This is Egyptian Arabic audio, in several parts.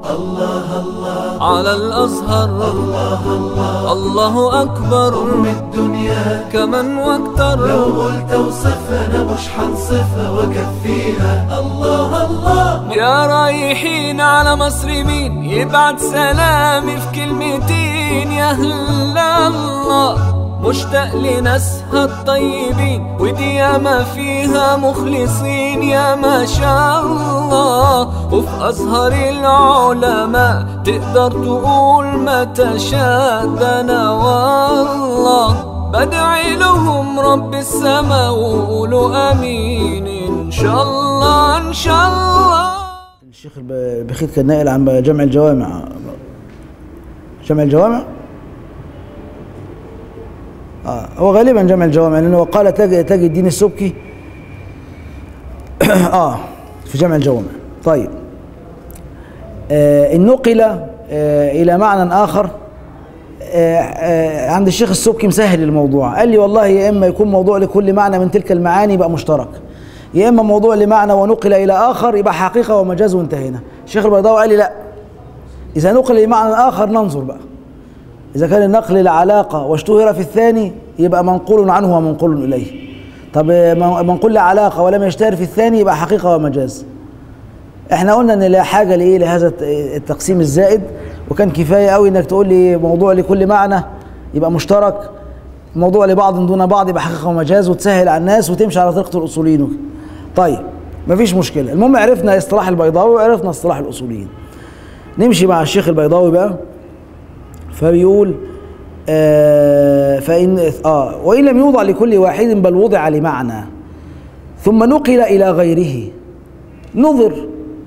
الله الله على الأزهر الله الله الله أكبر أم الدنيا كمن واكتر لو قلت اوصفها انا مش هنصفها واكفيها الله الله يا رايحين على مصر مين يبعت سلامي في كلمتين يا هلا الله مشتاق لناسها الطيبين ودي ياما فيها مخلصين يا ما شاء الله وفي أزهر العلماء تقدر تقول ما تشاء ده أنا والله بدعي لهم رب السما وقولوا امين ان شاء الله ان شاء الله الشيخ الب- بخيت كان نائل عن جمع الجوامع جمع الجوامع آه هو غالبا جمع الجوامع لانه قال تاج تاج الدين السبكي اه في جمع الجوامع طيب آه إن نقل آه الى معنى اخر آه، آه، عند الشيخ السبكي مسهل الموضوع قال لي والله يا اما يكون موضوع لكل معنى من تلك المعاني يبقى مشترك يا اما موضوع لمعنى ونقل الى اخر يبقى حقيقه ومجاز وانتهينا الشيخ البيضاوي قال لي لا اذا نقل لمعنى اخر ننظر بقى اذا كان النقل لعلاقه واشتهر في الثاني يبقى منقول عنه ومنقول اليه طب آه، من- منقول لعلاقه ولم يشتهر في الثاني يبقى حقيقه ومجاز احنا قلنا ان لا حاجه لايه لهذا الت- التقسيم الزائد وكان كفايه قوي انك تقول لي موضوع لكل معنى يبقى مشترك موضوع لبعض دون بعض يبقى حقيقه ومجاز وتسهل على الناس وتمشي على طريقه الاصوليين وكده. طيب مفيش مشكله المهم عرفنا اصطلاح البيضاوي وعرفنا اصطلاح الاصوليين نمشي مع الشيخ البيضاوي بقى فبيقول آه فإن آه وإن لم يوضع لكل واحد بل وضع لمعنى ثم نقل إلى غيره نظر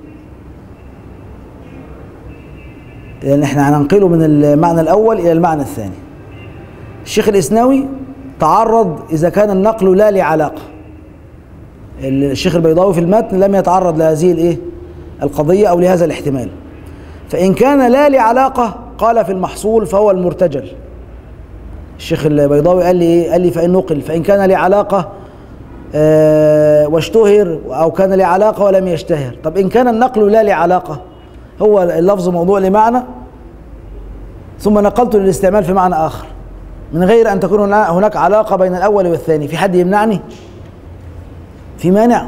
لأن احنا هننقله من المعنى الأول إلى المعنى الثاني الشيخ الإسناوي تعرض إذا كان النقل لا لعلاقة الشيخ البيضاوي في المتن لم يتعرض لهذه الإيه القضية أو لهذا الاحتمال فإن كان لا لعلاقة قال في المحصول فهو المرتجل الشيخ البيضاوي قال لي إيه؟ قال لي فإن نقل فإن كان لعلاقة آه واشتهر أو كان لعلاقة ولم يشتهر طب إن كان النقل لا لعلاقة هو اللفظ موضوع لمعنى ثم نقلته للاستعمال في معنى آخر من غير أن تكون هنا- هناك علاقة بين الأول والثاني في حد يمنعني في مانع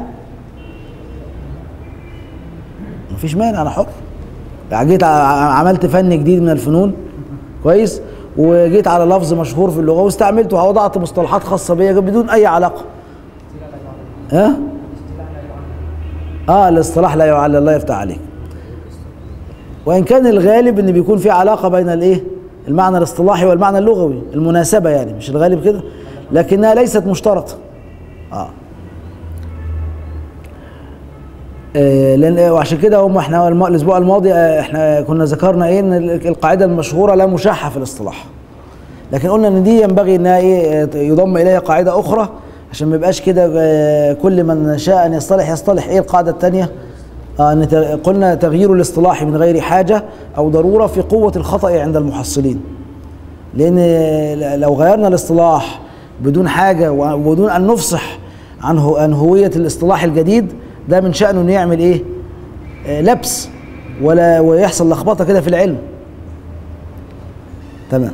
مفيش مانع أنا حر يعني جيت ع- عملت فن جديد من الفنون كويس وجيت على لفظ مشهور في اللغة واستعملته ووضعت مصطلحات خاصة بيا بدون أي علاقة ها؟ اه الاصطلاح لا يعلى الله يفتح عليك وان كان الغالب ان بيكون في علاقه بين الايه المعنى الاصطلاحي والمعنى اللغوي المناسبه يعني مش الغالب كده لكنها ليست مشترطه اه آه، لان وعشان كده هم احنا الم- الاسبوع الماضي آه، احنا كنا ذكرنا ايه ان ال- القاعده المشهوره لا مشاحه في الاصطلاح لكن قلنا ان دي ينبغي انها ايه آه، يضم اليها قاعده اخرى عشان ما يبقاش كده آه، كل من شاء ان يصطلح يصطلح ايه القاعده الثانيه آه ان ت- قلنا تغيير الاصطلاح من غير حاجه او ضروره في قوه الخطا عند المحصلين لان لو غيرنا الاصطلاح بدون حاجه وبدون ان نفصح عن هو- عن هويه الاصطلاح الجديد ده من شانه انه يعمل ايه آه، لبس ولا ويحصل لخبطه كده في العلم تمام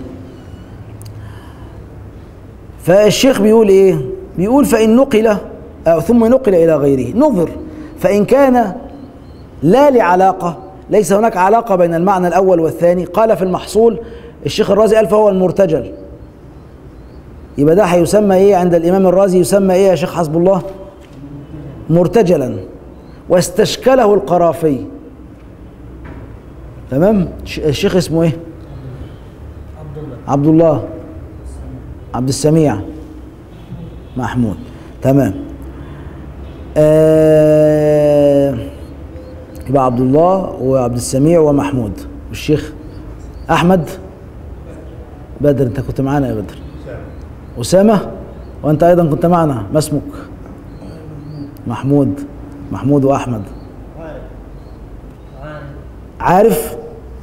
فالشيخ بيقول ايه بيقول فان نقل أو ثم نقل الى غيره نظر فان كان لا لعلاقه ليس هناك علاقه بين المعنى الاول والثاني قال في المحصول الشيخ الرازي قال فهو المرتجل يبقى ده هيسمى ايه عند الامام الرازي يسمى ايه يا شيخ حسب الله مرتجلا واستشكله القرافي تمام ش- الشيخ اسمه ايه عبد الله عبد السميع محمود تمام آه يبقى عبد الله وعبد السميع ومحمود والشيخ احمد بدر انت كنت معانا يا بدر اسامه وانت ايضا كنت معنا ما اسمك محمود محمود واحمد عارف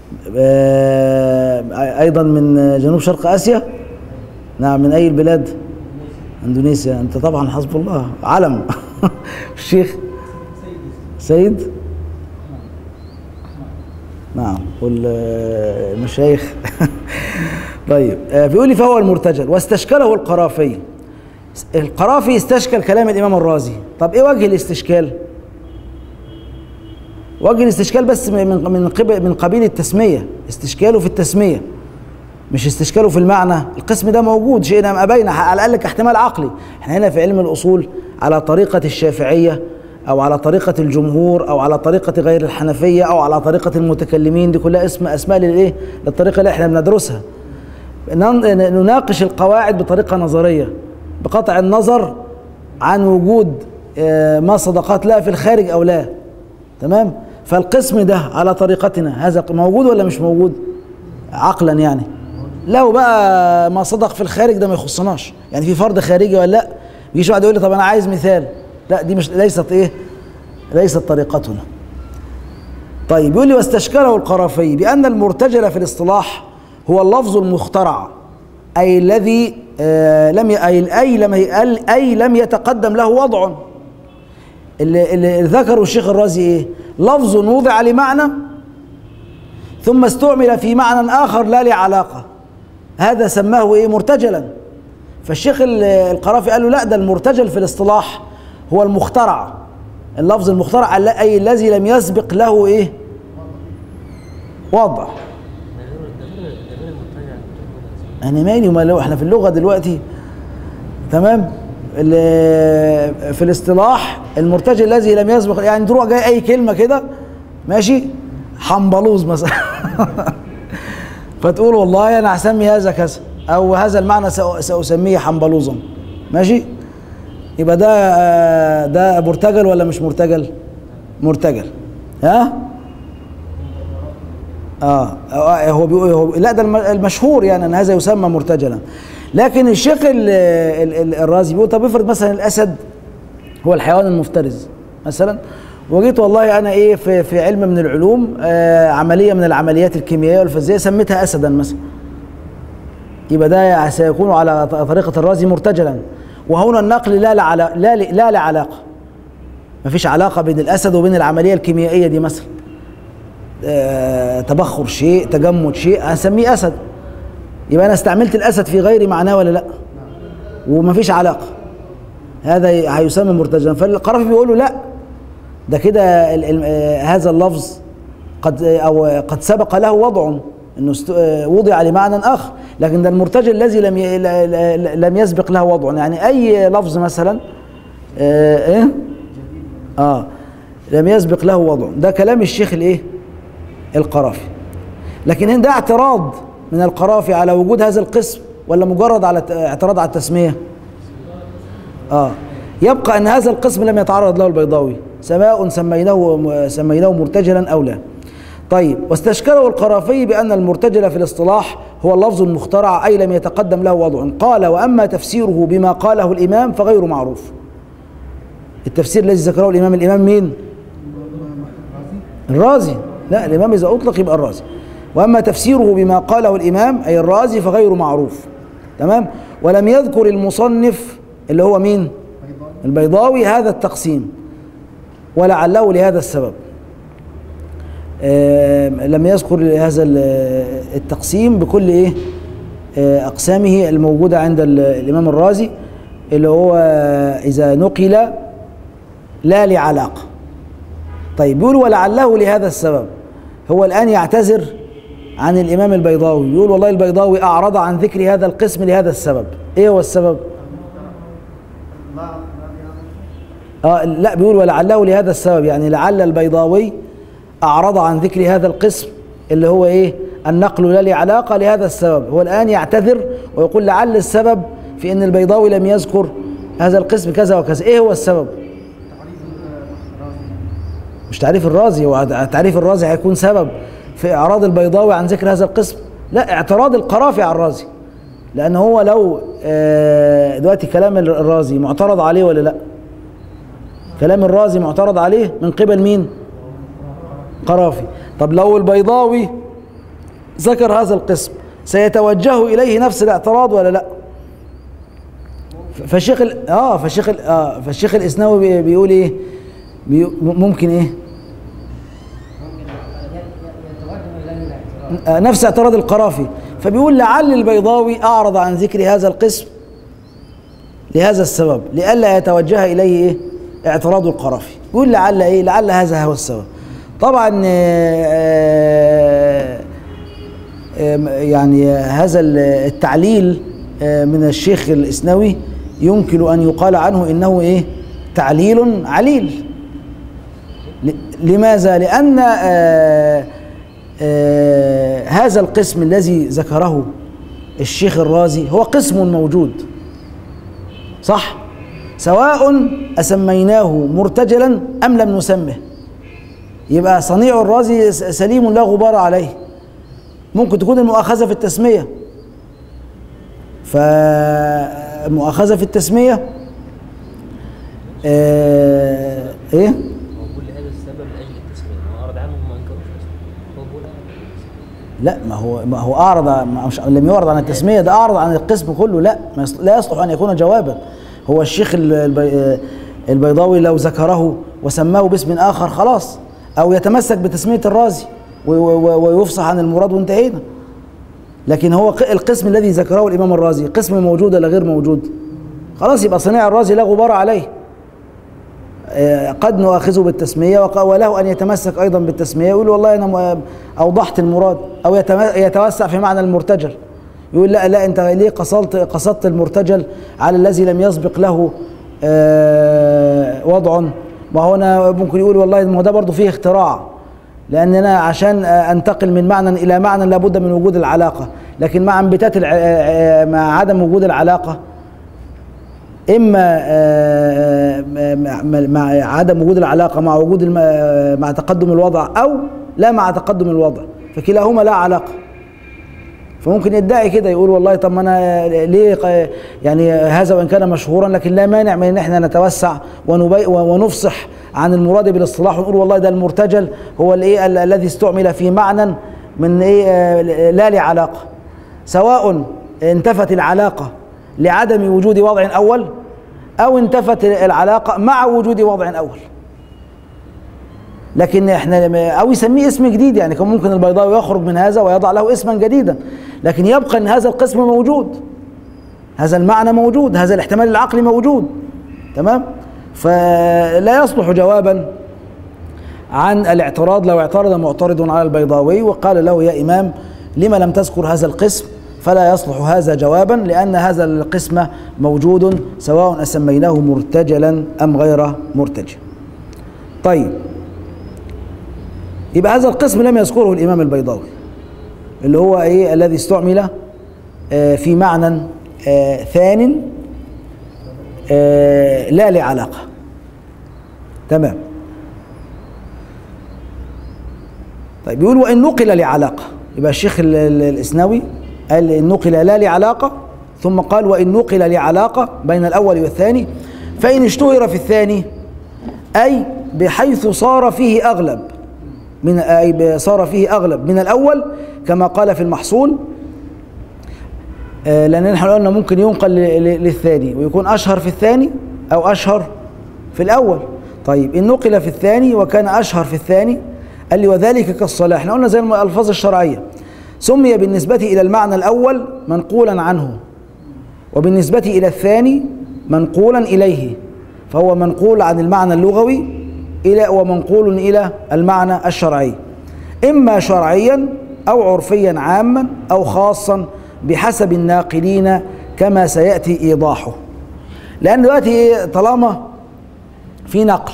آه ايضا من جنوب شرق اسيا نعم من اي البلاد اندونيسيا انت طبعا حسب الله علم الشيخ سيد نعم والمشايخ طيب آه، بيقول لي فهو المرتجل واستشكله القرافي القرافي استشكل كلام الامام الرازي طب ايه وجه الاستشكال وجه الاستشكال بس من من من قبل من قبيل التسميه استشكاله في التسميه مش استشكاله في المعنى القسم ده موجود شئنا ام ابينا على الاقل كاحتمال عقلي احنا هنا في علم الاصول على طريقه الشافعيه او على طريقه الجمهور او على طريقه غير الحنفيه او على طريقه المتكلمين دي كلها اسم اسماء للايه للطريقه اللي احنا بندرسها نن- نناقش القواعد بطريقه نظريه بقطع النظر عن وجود آه، ما صدقات لا في الخارج او لا تمام فالقسم ده على طريقتنا هذا موجود ولا مش موجود عقلا يعني لو بقى ما صدق في الخارج ده ما يخصناش يعني في فرض خارجي ولا لا يجيش واحد يقول لي طب انا عايز مثال لا دي مش ليست ايه ليست طريقتنا طيب يقول لي واستشكله القرافي بان المرتجل في الاصطلاح هو اللفظ المخترع اي الذي آه لم ي... اي اي لم ي... اي لم يتقدم له وضع اللي, اللي ذكره الشيخ الرازي ايه لفظ وضع لمعنى ثم استعمل في معنى اخر لا لعلاقه هذا سماه ايه مرتجلا فالشيخ ال- القرافي قال له لا ده المرتجل في الاصطلاح هو المخترع اللفظ المخترع الل- اي الذي لم يسبق له ايه وضع انا مالي وما لو احنا في اللغه دلوقتي تمام ال- في الاصطلاح المرتجل الذي لم يسبق يعني تروح جاي اي كلمه كده ماشي حنبلوز مثلا فتقول والله انا هسمي هذا كذا او هذا المعنى سأ- ساسميه حنبلوزا ماشي يبقى ده آه، ده مرتجل ولا مش مرتجل مرتجل ها اه آه، هو بيقول هو لا ده الم- المشهور يعني ان هذا يسمى مرتجلا لكن الشيخ ال- ال- ال- الرازي بيقول طب افرض مثلا الاسد هو الحيوان المفترس مثلا وجيت والله انا ايه في في علم من العلوم آه عمليه من العمليات الكيميائيه والفيزيائيه سميتها اسدا مثلا يبقى ده سيكون على ط- طريقه الرازي مرتجلا وهنا النقل لا لعلا لا ل- لا لعلاقه ما فيش علاقه بين الاسد وبين العمليه الكيميائيه دي مثلا آه تبخر شيء تجمد شيء هسميه اسد يبقى انا استعملت الاسد في غير معناه ولا لا وما فيش علاقه هذا ي- هيسمى مرتجلا فالقرافي بيقول له لا ده كده ال- ال- آه، هذا اللفظ قد آه، او آه، قد سبق له وضع انه است- آه، وضع لمعنى اخر لكن ده المرتجل الذي لم ي- ل- ل- لم يسبق له وضع يعني اي لفظ مثلا آه، ايه اه لم يسبق له وضع ده كلام الشيخ الايه القرافي لكن هنا ده اعتراض من القرافي على وجود هذا القسم ولا مجرد على ت- اعتراض على التسميه اه يبقى ان هذا القسم لم يتعرض له البيضاوي سواء سميناه سميناه مرتجلا او لا طيب واستشكله القرافي بان المرتجل في الاصطلاح هو اللفظ المخترع اي لم يتقدم له وضع قال واما تفسيره بما قاله الامام فغير معروف التفسير الذي ذكره الامام الامام مين الرازي لا الامام اذا اطلق يبقى الرازي واما تفسيره بما قاله الامام اي الرازي فغير معروف تمام ولم يذكر المصنف اللي هو مين البيضاوي هذا التقسيم ولعله لهذا السبب آه لم يذكر هذا ال- التقسيم بكل ايه آه اقسامه الموجوده عند ال- الامام الرازي اللي هو اذا نقل لا لعلاقه طيب بيقول ولعله لهذا السبب هو الآن يعتذر عن الإمام البيضاوي يقول والله البيضاوي أعرض عن ذكر هذا القسم لهذا السبب إيه هو السبب آه لا بيقول ولعله لهذا السبب يعني لعل البيضاوي أعرض عن ذكر هذا القسم اللي هو إيه النقل لا لعلاقة لهذا السبب هو الآن يعتذر ويقول لعل السبب في أن البيضاوي لم يذكر هذا القسم كذا وكذا إيه هو السبب مش تعريف الرازي هو تعريف الرازي هيكون سبب في اعراض البيضاوي عن ذكر هذا القسم لا اعتراض القرافي على الرازي لان هو لو آه، دلوقتي كلام الرازي معترض عليه ولا لا كلام الرازي معترض عليه من قبل مين قرافي طب لو البيضاوي ذكر هذا القسم سيتوجه اليه نفس الاعتراض ولا لا ف- فالشيخ ال- اه فالشيخ ال- اه فالشيخ الاسناوي بي- بيقول ايه بي ممكن ايه ممكن يتوجه آه، نفس اعتراض القرافي فبيقول لعل البيضاوي أعرض عن ذكر هذا القسم لهذا السبب لئلا يتوجه إليه إيه؟ اعتراض القرافي يقول لعل إيه لعل هذا هو السبب طبعا آه، آه، يعني هذا التعليل آه، من الشيخ الإسنوي يمكن أن يقال عنه إنه إيه تعليل عليل ل- لماذا؟ لأن آه، آه، هذا القسم الذي ذكره الشيخ الرازي هو قسم موجود صح؟ سواء أسميناه مرتجلا أم لم نسمه يبقى صنيع الرازي س- سليم لا غبار عليه ممكن تكون المؤاخذة في التسمية فمؤاخذة في التسمية آه ايه هو بيقول لهذا السبب من اجل التسميه هو اعرض عنه وما انكروش اصلا هو بيقول لا ما هو ما هو اعرض ما مش لم يعرض عن التسميه ده اعرض عن القسم كله لا ما يص- لا يصلح ان يكون جوابا هو الشيخ ال- البي البيضاوي لو ذكره وسماه باسم اخر خلاص او يتمسك بتسميه الرازي و- و- ويفصح عن المراد وانتهينا لكن هو ق- القسم الذي ذكره الامام الرازي قسم موجود ولا غير موجود خلاص يبقى صنيع الرازي لا غبار عليه آه، قد نؤاخذه بالتسمية وق- وله أن يتمسك أيضا بالتسمية يقول والله أنا م- أوضحت المراد أو يتم- يتوسع في معنى المرتجل يقول لا لا أنت ليه قصدت قصدت المرتجل على الذي لم يسبق له آه، وضع ما هو أنا ممكن يقول والله ما هو ده برضه فيه اختراع لأن أنا عشان آه، أنتقل من معنى إلى معنى لابد من وجود العلاقة لكن مع انبتات الع- آه، آه، مع عدم وجود العلاقة اما آه، مع- مع مع عدم وجود العلاقه مع وجود الم- مع تقدم الوضع او لا مع تقدم الوضع فكلاهما لا علاقه فممكن يدعي كده يقول والله طب ما انا ليه ق- يعني هذا وان كان مشهورا لكن لا مانع من ان احنا نتوسع ونبي ونفصح عن المراد بالاصطلاح ونقول والله ده المرتجل هو الايه ال- الذي استعمل في معنى من ايه آه، لا لعلاقه سواء انتفت العلاقه لعدم وجود وضع اول او انتفت العلاقه مع وجود وضع اول لكن احنا لما- او يسميه اسم جديد يعني كان ممكن البيضاوي يخرج من هذا ويضع له اسما جديدا لكن يبقى ان هذا القسم موجود هذا المعنى موجود هذا الاحتمال العقلي موجود تمام فلا يصلح جوابا عن الاعتراض لو اعترض معترض على البيضاوي وقال له يا امام لما لم تذكر هذا القسم فلا يصلح هذا جوابا لان هذا القسم موجود سواء اسميناه مرتجلا ام غير مرتجل طيب يبقى هذا القسم لم يذكره الامام البيضاوي اللي هو ايه الذي استعمل آه، في معنى آه، ثان آه، لا لعلاقه تمام طيب يقول وان نقل لعلاقه يبقى الشيخ ال- ال- الاسنوي قال ان نقل لا لعلاقه ثم قال وان نقل لعلاقه بين الاول والثاني فان اشتهر في الثاني اي بحيث صار فيه اغلب من اي ب- صار فيه اغلب من الاول كما قال في المحصول آه، لان احنا قلنا ممكن ينقل ل- ل- للثاني ويكون اشهر في الثاني او اشهر في الاول طيب ان نقل في الثاني وكان اشهر في الثاني قال لي وذلك كالصلاه احنا قلنا زي الالفاظ الشرعيه سمي بالنسبه الى المعنى الاول منقولا عنه وبالنسبه الى الثاني منقولا اليه فهو منقول عن المعنى اللغوي الى ومنقول الى المعنى الشرعي اما شرعيا او عرفيا عاما او خاصا بحسب الناقلين كما سياتي ايضاحه لان دلوقتي إيه، طالما في نقل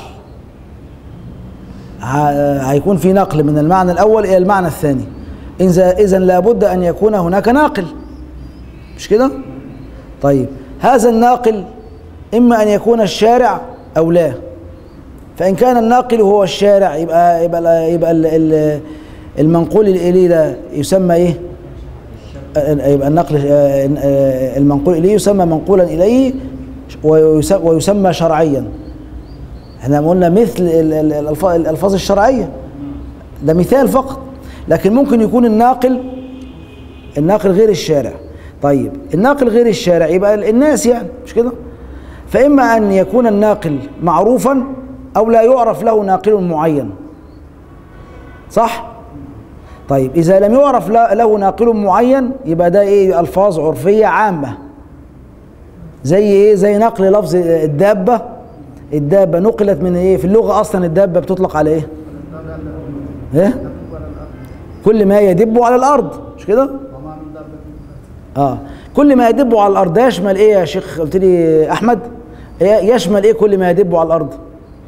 ه- هيكون في نقل من المعنى الاول الى المعنى الثاني اذا اذا لابد ان يكون هناك ناقل مش كده طيب هذا الناقل اما ان يكون الشارع او لا فان كان الناقل هو الشارع يبقى يبقى يبقى ال- ال- المنقول اليه ده يسمى ايه يبقى النقل آه، آه، المنقول اليه يسمى منقولا اليه ويس- ويسمى شرعيا احنا قلنا مثل ال- ال- الألفا- الالفاظ الشرعيه ده مثال فقط لكن ممكن يكون الناقل الناقل غير الشارع طيب الناقل غير الشارع يبقى ال- الناس يعني مش كده فإما أن يكون الناقل معروفا أو لا يعرف له ناقل معين صح طيب اذا لم يعرف له له ناقل معين يبقى ده ايه الفاظ عرفيه عامه زي ايه زي نقل لفظ الدابه الدابه نقلت من ايه في اللغه اصلا الدابه بتطلق على ايه ايه كل ما يدب على الارض مش كده اه كل ما يدب على الارض ده يشمل ايه يا شيخ قلت لي احمد إيه يشمل ايه كل ما يدب على الارض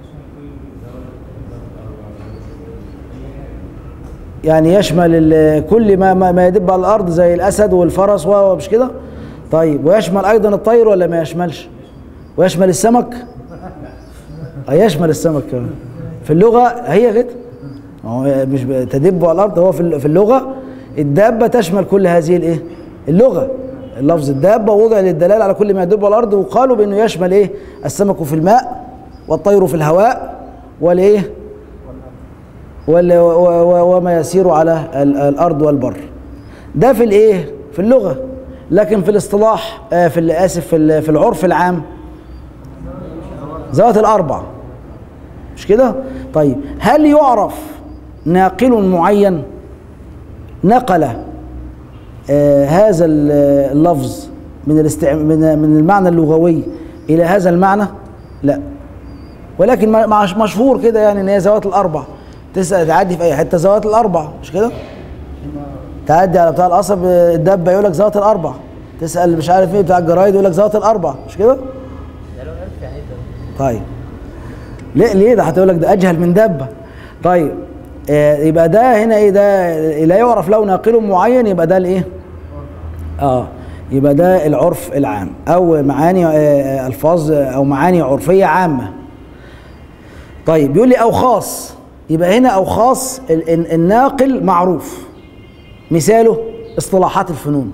يعني يشمل ال- كل ما ما ما يدب على الارض زي الاسد والفرس و- ومش كده طيب ويشمل ايضا الطير ولا ما يشملش ويشمل السمك آه، يشمل السمك كمان في اللغه هي كده هو مش ب- تدب على الارض هو في ال- في اللغه الدابه تشمل كل هذه الايه اللغه اللفظ الدابه وضع للدلاله على كل ما يدب على الارض وقالوا بانه يشمل ايه السمك في الماء والطير في الهواء والايه وال- و- و- وما يسير على ال- الارض والبر ده في الايه في اللغه لكن في الاصطلاح آه، في ال- اسف في ال- في العرف العام ذوات الاربع مش كده طيب هل يعرف ناقل معين نقل آه هذا ال- اللفظ من الاستع... من من المعنى اللغوي الى هذا المعنى لا ولكن ما- مع- مشهور كده يعني ان هي ذوات الاربع تسال تعدي في اي حته ذوات الاربع مش كده تعدي على بتاع القصب آه، الدبه يقول لك ذوات الاربع تسال مش عارف ايه بتاع الجرايد يقول لك ذوات الاربع مش كده ده لو عرف يعني طيب ليه ليه ده هتقول لك ده اجهل من دبه طيب آه يبقى ده هنا ايه ده لا يعرف له ناقل معين يبقى ده الايه اه يبقى ده العرف العام او معاني آه الفاظ او معاني عرفيه عامه طيب بيقول لي او خاص يبقى هنا او خاص ال- ال- الناقل معروف مثاله اصطلاحات الفنون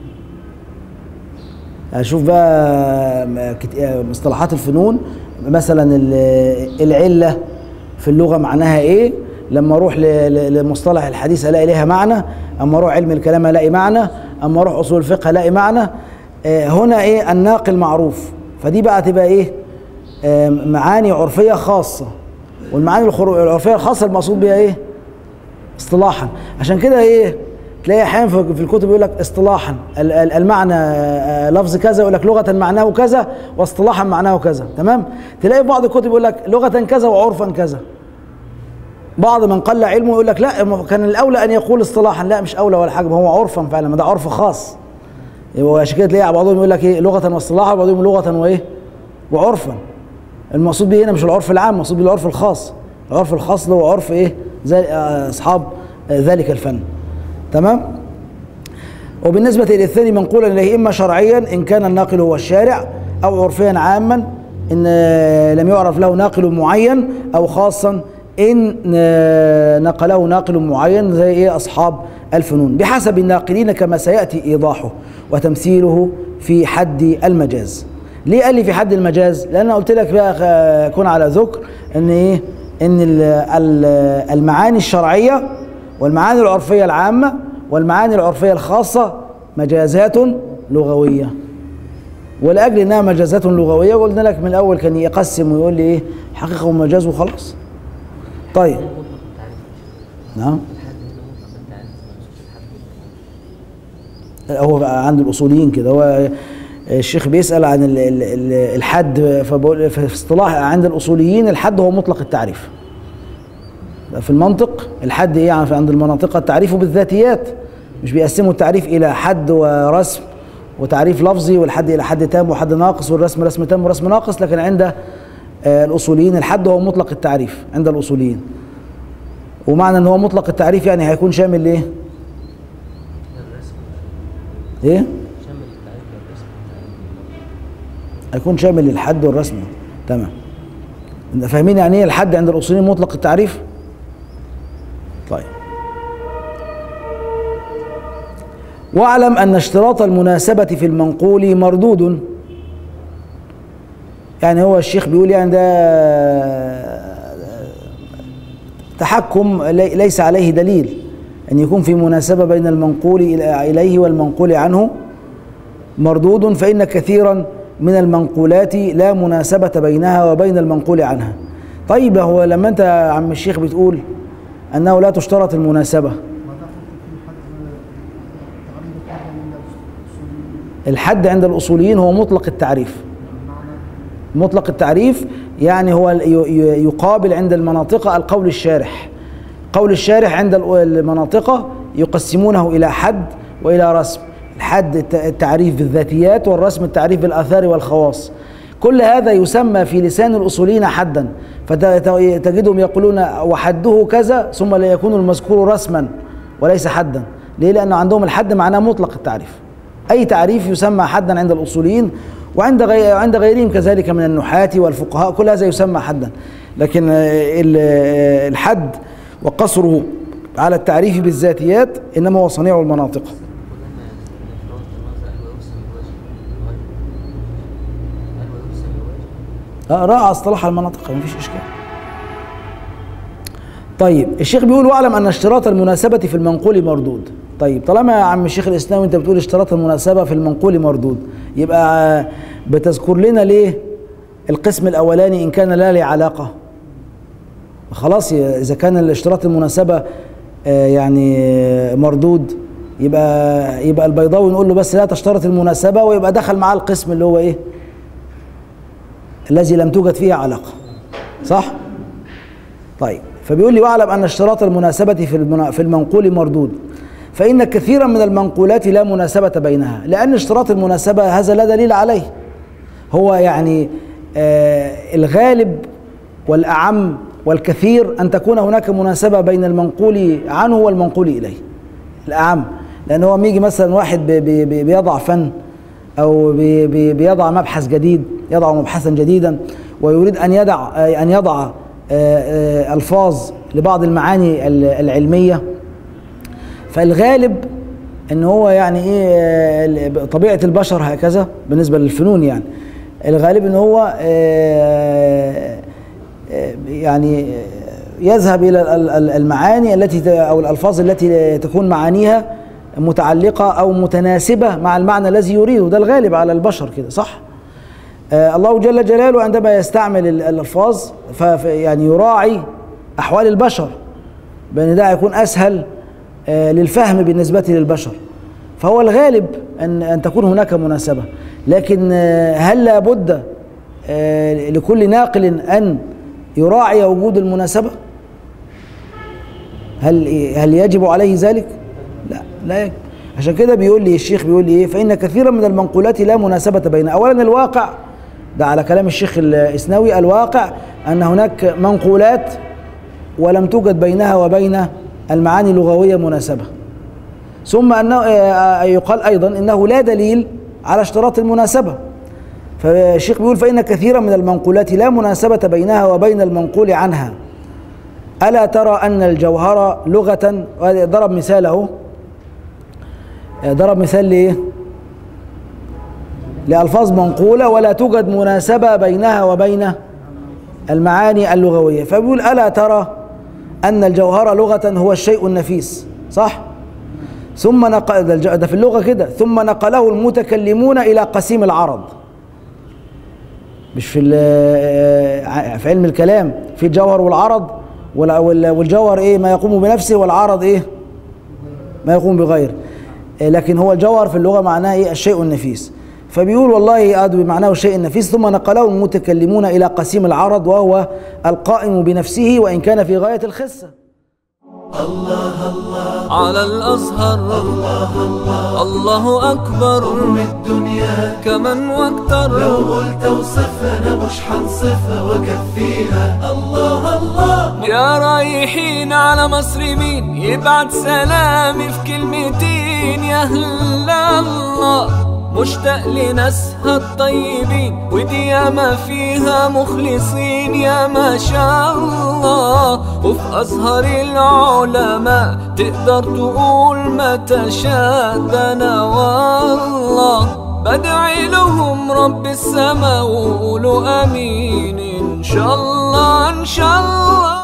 اشوف بقى م- كت- مصطلحات الفنون مثلا ال- العله في اللغه معناها ايه لما اروح ل- ل- لمصطلح الحديث الاقي لها معنى اما اروح علم الكلام الاقي معنى اما اروح اصول الفقه الاقي معنى آه، هنا ايه الناقل معروف فدي بقى تبقى ايه آه، معاني عرفيه خاصه والمعاني الخر- العرفيه الخاصه المقصود بها ايه اصطلاحا عشان كده ايه تلاقي احيانا في في الكتب يقول لك اصطلاحا ال- ال- المعنى آه، لفظ كذا يقول لك لغه معناه كذا واصطلاحا معناه كذا تمام تلاقي في بعض الكتب يقول لك لغه كذا وعرفا كذا بعض من قل علمه يقول لك لا ما كان الاولى ان يقول اصطلاحا لا مش اولى ولا حاجه ما هو عرفا فعلا ما ده عرف خاص وعشان كده تلاقي بعضهم يقول لك ايه لغه واصطلاحا وبعضهم لغه وايه وعرفا المقصود به هنا مش العرف العام المقصود به العرف الخاص العرف الخاص اللي هو عرف ايه زي آه، اصحاب آه، ذلك الفن تمام وبالنسبة للثاني منقولا إليه إما شرعيا إن كان الناقل هو الشارع أو عرفيا عاما إن آه، لم يعرف له ناقل معين أو خاصا إن آه، نقله ناقل معين زي إيه أصحاب الفنون بحسب الناقلين كما سيأتي إيضاحه وتمثيله في حد المجاز ليه قال لي في حد المجاز لأن أنا قلت لك بقى خ- كن على ذكر إن إيه إن ال- ال- المعاني الشرعية والمعاني العرفية العامة والمعاني العرفية الخاصة مجازات لغوية ولأجل إنها مجازات لغوية قلنا لك من الأول كان يقسم ويقول لي إيه حقيقة ومجاز وخلاص طيب مطلق التعريف نعم الحد هنا مطلق التعريف ما نشوفش الحد هو بقى عند الأصوليين كده هو الشيخ بيسأل عن ال- ال- ال- الحد فبقول في اصطلاح عند الأصوليين الحد هو مطلق التعريف في المنطق الحد ايه يعني عند المناطق التعريف بالذاتيات مش بيقسموا التعريف الى حد ورسم وتعريف لفظي والحد الى حد تام وحد ناقص والرسم رسم تام ورسم ناقص لكن عند آه، الاصوليين الحد هو مطلق التعريف عند الاصوليين ومعنى ان هو مطلق التعريف يعني هيكون شامل ايه الرسم ايه شامل التعريف للرسم هيكون شامل للحد والرسم تمام انت فاهمين يعني ايه الحد عند الاصوليين مطلق التعريف طيب واعلم ان اشتراط المناسبه في المنقول مردود يعني هو الشيخ بيقول يعني ده تحكم لي- ليس عليه دليل ان يكون في مناسبه بين المنقول إلى- اليه والمنقول عنه مردود فإن كثيرا من المنقولات لا مناسبة بينها وبين المنقول عنها طيب هو لما أنت يا عم الشيخ بتقول أنه لا تشترط المناسبة الحد عند الأصوليين هو مطلق التعريف مطلق التعريف يعني هو ي- ي- يقابل عند المناطق القول الشارح قول الشارح عند ال- المناطق يقسمونه إلى حد وإلى رسم الحد الت- التعريف بالذاتيات والرسم التعريف بالآثار والخواص كل هذا يسمى في لسان الأصوليين حدا فتجدهم يقولون وحده كذا ثم لا يكون المذكور رسما وليس حدا ليه لأنه عندهم الحد معناه مطلق التعريف أي تعريف يسمى حدا عند الأصوليين وعند غي... عند غيرهم كذلك من النحاة والفقهاء كل هذا يسمى حدا لكن آه، ال- آه، الحد وقصره على التعريف بالذاتيات إنما هو صنيع المناطق آه، راعى اصطلاح المناطق ما فيش اشكال طيب الشيخ بيقول واعلم ان اشتراط المناسبه في المنقول مردود طيب طالما يا عم الشيخ الاسلامي انت بتقول اشتراط المناسبه في المنقول مردود يبقى آه، بتذكر لنا ليه القسم الاولاني ان كان لا له علاقه خلاص ي- اذا كان الاشتراط المناسبه آه، يعني آه، مردود يبقى يبقى البيضاوي نقول له بس لا تشترط المناسبه ويبقى دخل معاه القسم اللي هو ايه الذي لم توجد فيه علاقة صح؟ طيب فبيقول لي واعلم أن اشتراط المناسبة في المنا- في المنقول مردود فإن كثيرا من المنقولات لا مناسبة بينها لأن اشتراط المناسبة هذا لا دليل عليه هو يعني آه الغالب والأعم والكثير أن تكون هناك مناسبة بين المنقول عنه والمنقول إليه الأعم لأن هو يجي مثلا واحد بي- بي- بي- بيضع فن أو بي- بي- بيضع مبحث جديد يضع مبحثا جديدا ويريد أن يضع أن يضع آه، آه، ألفاظ لبعض المعاني ال- العلمية فالغالب ان هو يعني ايه آه، طبيعه البشر هكذا بالنسبه للفنون يعني الغالب ان هو آه، آه، يعني يذهب الى ال- ال- المعاني التي ت- او الالفاظ التي تكون معانيها متعلقه او متناسبه مع المعنى الذي يريده ده الغالب على البشر كده صح آه، الله جل جلاله عندما يستعمل ال- الالفاظ ف ف- يعني يراعي احوال البشر بان ده يكون اسهل آه، للفهم بالنسبه للبشر فهو الغالب ان ان تكون هناك مناسبه لكن آه، هل لابد آه، لكل ناقل ان يراعي وجود المناسبه هل هل يجب عليه ذلك لا لا يجب عشان كده بيقول لي الشيخ بيقول لي ايه فان كثيرا من المنقولات لا مناسبه بينها اولا الواقع ده على كلام الشيخ الاسنوي الواقع ان هناك منقولات ولم توجد بينها وبين المعاني اللغويه مناسبه ثم انه آه، يقال ايضا انه لا دليل على اشتراط المناسبه فالشيخ بيقول فان كثيرا من المنقولات لا مناسبه بينها وبين المنقول عنها الا ترى ان الجوهر لغه ضرب مثال اهو آه، ضرب مثال لايه لألفاظ منقولة ولا توجد مناسبة بينها وبين المعاني اللغوية فبيقول ألا ترى أن الجوهر لغة هو الشيء النفيس صح؟ ثم نقل ده الج- ده في اللغة كده ثم نقله المتكلمون إلى قسيم العرض مش في ال- آه، في علم الكلام في الجوهر والعرض وال- وال- والجوهر ايه ما يقوم بنفسه والعرض ايه ما يقوم بغيره آه، لكن هو الجوهر في اللغة معناه ايه الشيء النفيس فبيقول والله هذا بمعناه الشيء النفيس ثم نقله المتكلمون إلى قسيم العرض وهو القائم بنفسه وإن كان في غاية الخسة على الأزهر الله أكبر قرب الدنيا كمن واكتر لو قلت اوصفها انا مش حنصفها واكفيها الله الله يا رايحين على مصر مين يبعت سلامي في كلمتين يا هلا الله مشتاق لناسها الطيبين ودي ياما فيها مخلصين يا ما شاء الله وفي أزهر العلماء تقدر تقول ما تشاء ده أنا والله بدعي لهم رب السما وقولوا امين ان شاء الله ان شاء الله